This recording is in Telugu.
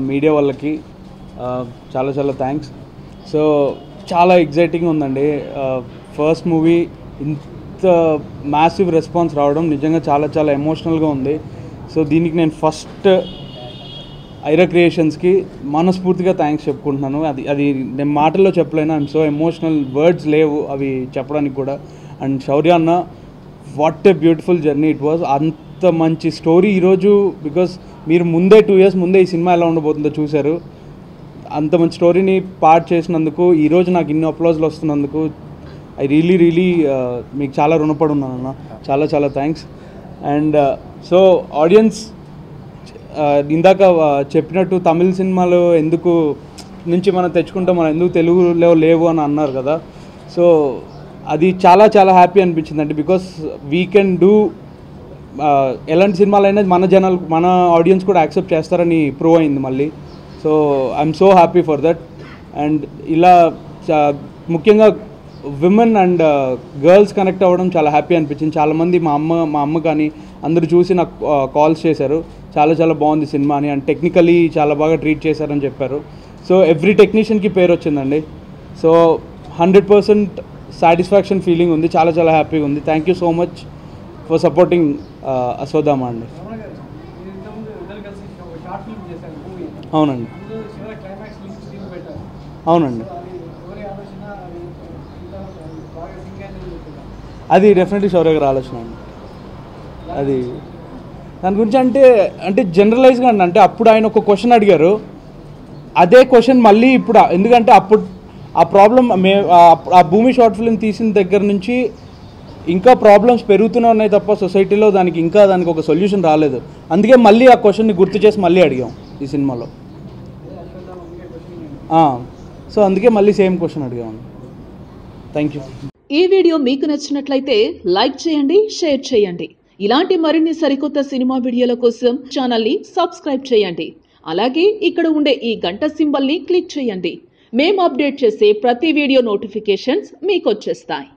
మీడియా వాళ్ళకి ఆ, చాలా చాలా థ్యాంక్స్ సో చాలా ఎగ్జైటింగ్ ఉందండి ఫస్ట్ మూవీ ఇంత మ్యాసివ్ రెస్పాన్స్ రావడం నిజంగా చాలా చాలా ఎమోషనల్గా ఉంది సో దీనికి నేను ఫస్ట్ ఐరా క్రియేషన్స్కి మనస్ఫూర్తిగా థ్యాంక్స్ చెప్పుకుంటున్నాను అది అది నేను మాటల్లో చెప్పలేను ఐఎమ్ సో ఎమోషనల్ వర్డ్స్ లేవు అవి చెప్పడానికి కూడా అండ్ శౌర్య అన్న what a beautiful journey it was అంత మంచి స్టోరీ ఈరోజు బికాస్ మీరు ముందే టూ ఇయర్స్ ముందే ఈ సినిమా ఎలా ఉండబోతుందో చూశారు అంత మంచి స్టోరీని పార్ట్ చేసినందుకు ఈరోజు నాకు ఇన్ని అప్లాజ్లు వస్తున్నందుకు ఐ రియలీ రియలీ మీకు చాలా రుణపడి ఉన్నాను అన్న చాలా చాలా థ్యాంక్స్ అండ్ సో ఆడియన్స్ ఇందాక ఆ, చెప్పినట్టు తమిళ సినిమాలు ఎందుకు నుంచి మనం తెచ్చుకుంటాం మనం ఎందుకు తెలుగులో లేవు అని అన్నారు కదా సో అది చాలా చాలా హ్యాపీ అనిపించింది అండి బికాస్ వీ కెన్ డూ ఎలాంటి సినిమాలైనా మన జనాలు మన ఆడియన్స్ కూడా యాక్సెప్ట్ చేస్తారని ప్రూవ్ అయింది మళ్ళీ so I'm so happy for that and ఇలా చా- ముఖ్యంగా విమెన్ అండ్ గర్ల్స్ కనెక్ట్ అవ్వడం చాలా హ్యాపీ అనిపించింది చాలామంది మా అమ్మ మా అమ్మ కానీ అందరూ చూసి నాకు కాల్స్ చేశారు చాలా చాలా బాగుంది సినిమా అని అండ్ టెక్నికలీ చాలా బాగా ట్రీట్ చేశారని చెప్పారు సో ఎవ్రీ టెక్నీషియన్కి పేరు వచ్చిందండి so hundred percent satisfaction feeling ఉంది చాలా చాలా హ్యాపీగా ఉంది thank you so much for supporting Ashwathama అండి రమణ గారు మీరు ఇంతకుముందు ఇద్దరు కలిసి ఒక షార్ట్ ఫిల్మ్ చేశారు మూవీ అవునండి అందులో చివరి క్లైమాక్స్ లింక్ సీన్ పెట్టారు అవునండి అది ఎవరి ఆలోచన అది ఇంత బాగా సింక్ అయిందని చెప్తున్నారు అది డెఫినెట్లీ శౌర్య గారి ఆలోచన అండి అది దాని గురించి అంటే అంటే జనరలైజ్గా అండి అంటే అప్పుడు ఆయన ఒక క్వశ్చన్ అడిగారు అదే క్వశ్చన్ మళ్ళీ ఇప్పుడు ఆ- ఎందుకంటే అప్పుడు ఆ ప్రాబ్లం మే ఆ- ఆ భూమి షార్ట్ ఫిల్మ్ తీసిన దగ్గర నుంచి ఇంకా ప్రాబ్లమ్స్ పెరుగుతూనే ఉన్నాయి తప్ప సొసైటీలో దానికి ఇంకా దానికి ఒక సొల్యూషన్ రాలేదు అందుకే మళ్ళీ ఆ క్వశ్చన్ని గుర్తు చేసి మళ్ళీ అడిగాం ఈ సినిమాలో సో అందుకే మళ్ళీ సేమ్ క్వశ్చన్ అడిగామండి థ్యాంక్ యూ ఈ వీడియో మీకు నచ్చినట్లయితే లైక్ చేయండి షేర్ చేయండి ఇలాంటి మరిన్ని సరికొత్త సినిమా వీడియోల కోసం ఛానల్ని సబ్స్క్రైబ్ చేయండి అలాగే ఇక్కడ ఉండే ఈ గంట సింబల్ని క్లిక్ చేయండి మేము అప్డేట్ చేసే ప్రతి వీడియో నోటిఫికేషన్స్ మీకు వచ్చేస్తాయి